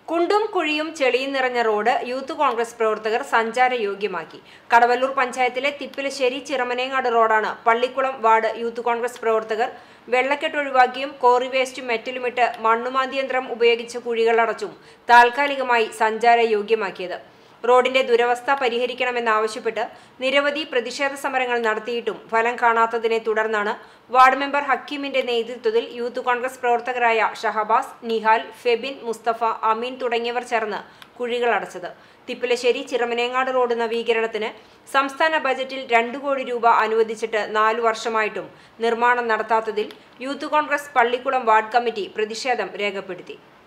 കുണ്ടും കുഴിയും ചെളിയും നിറഞ്ഞ റോഡ് യൂത്ത് കോൺഗ്രസ് പ്രവർത്തകർ സഞ്ചാരയോഗ്യമാക്കി കടവല്ലൂർ പഞ്ചായത്തിലെ തിപ്പിലശ്ശേരി ചിറമനേങ്ങാട് റോഡാണ് പള്ളിക്കുളം വാർഡ് യൂത്ത് കോൺഗ്രസ് പ്രവർത്തകർ വെള്ളക്കെട്ട് ഒഴിവാക്കിയും കോറി വേസ്റ്റും മെറ്റലുമിട്ട് മണ്ണുമാന്തിയന്ത്രം ഉപയോഗിച്ച് കുഴികളടച്ചും താൽക്കാലികമായി സഞ്ചാരയോഗ്യമാക്കിയത് റോഡിന്റെ ദുരവസ്ഥ പരിഹരിക്കണമെന്നാവശ്യപ്പെട്ട് നിരവധി പ്രതിഷേധ സമരങ്ങൾ നടത്തിയിട്ടും ഫലം കാണാത്തതിനെ തുടർന്നാണ് വാർഡ് മെമ്പർ ഹക്കീമിന്റെ നേതൃത്വത്തിൽ യൂത്ത് കോൺഗ്രസ് പ്രവർത്തകരായ ഷഹബാസ് നിഹാൽ ഫെബിൻ മുസ്തഫ അമീൻ തുടങ്ങിയവർ ചേർന്ന് കുഴികൾ അടച്ചത് തിപ്പലശ്ശേരി ചിറമനേങ്ങാട് റോഡ് നവീകരണത്തിന് സംസ്ഥാന ബജറ്റിൽ രണ്ടു കോടി രൂപ അനുവദിച്ചിട്ട് നാലു വർഷമായിട്ടും നിർമ്മാണം നടത്താത്തതിൽ youth congress Pallikkulam ward committee പ്രതിഷേധം രേഖപ്പെടുത്തി